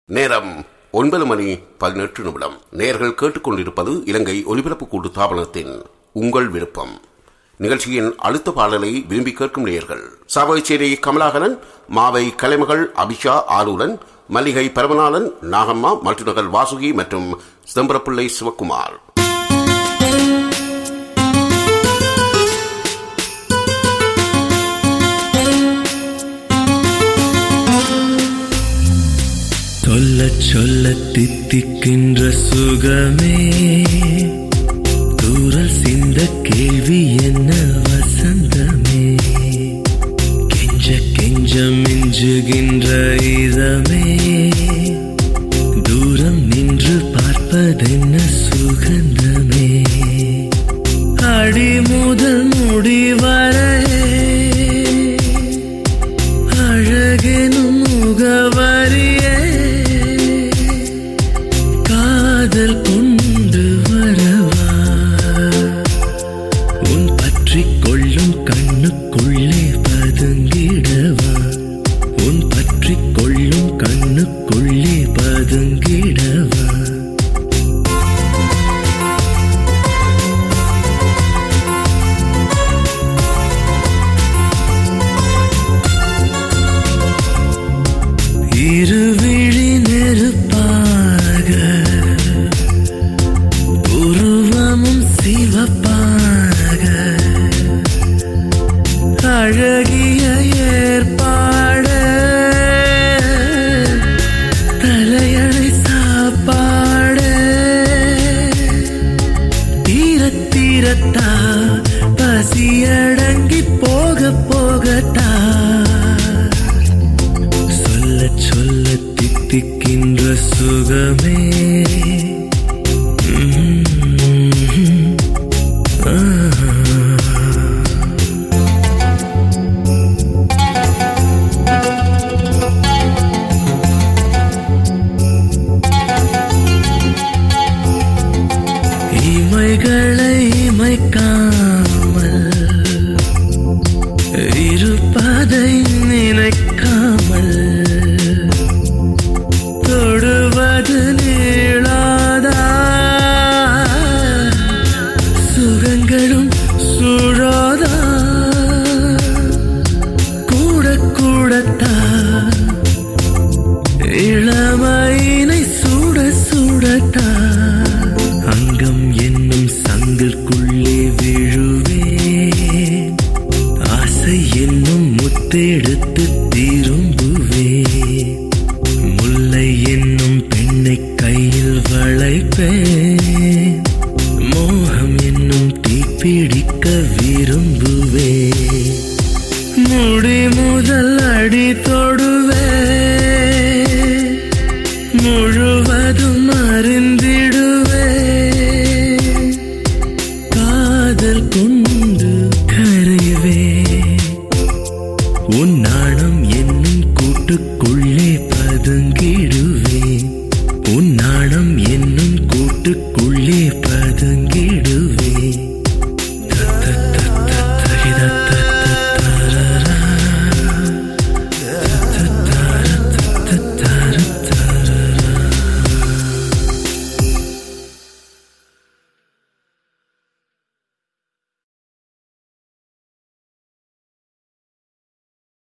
நேரம் ஒன்பது மணி பதினெட்டு நிமிடம் நேர்கள் கேட்டுக்கொண்டிருப்பது இலங்கை ஒலிபரப்பு கூட்டு தாபனத்தின் உங்கள் விருப்பம் நிகழ்ச்சியின் அடுத்த பாடலை விரும்பி கேட்கும் நேயர்கள் சாவகச்சேரி கமலாகரன் மாவை கலைமகள் அபிஷா ஆரூரன் மல்லிகை பரமநாதன் நாகம்மா மல்டிநகர் வாசுகி மற்றும் சிதம்பரப்பிள்ளை சிவக்குமார் சொல்ல சொல்ல தித்திக்கின்ற சுகமே தூரல் சிந்த கேள்வி என்ன வசந்தமே கெஞ்ச கெஞ்ச மிஞ்சுகின்ற இதமே தூரம் நின்று பார்ப்பதென்ன சுகந்தமே அடி முதல் முடி வரை அழகெனும் முகவரியே காதல் கொண்டு வரவா உன் பற்றி கொள்ளும் கண்ணுக்குள்ளே பதுங்கிடவா உன் பற்றி கொள்ளும் கண்ணுக்குள்ளே பதுங்கிடவா இருவிழி நெருப்பாக உருவமும் சிவப்பாக அழகிய ஏற்பாட தலையணை சாப்பாட தீரத்தீரத்தா பசியடங்கி போக போகத்தா சொல்ல சொல்ல தித்திக்கின்ற சுகமே உம். ஆ. இமைகளை இமைக்காமல் இருப்பதை நினைக்காமல் தொடுவது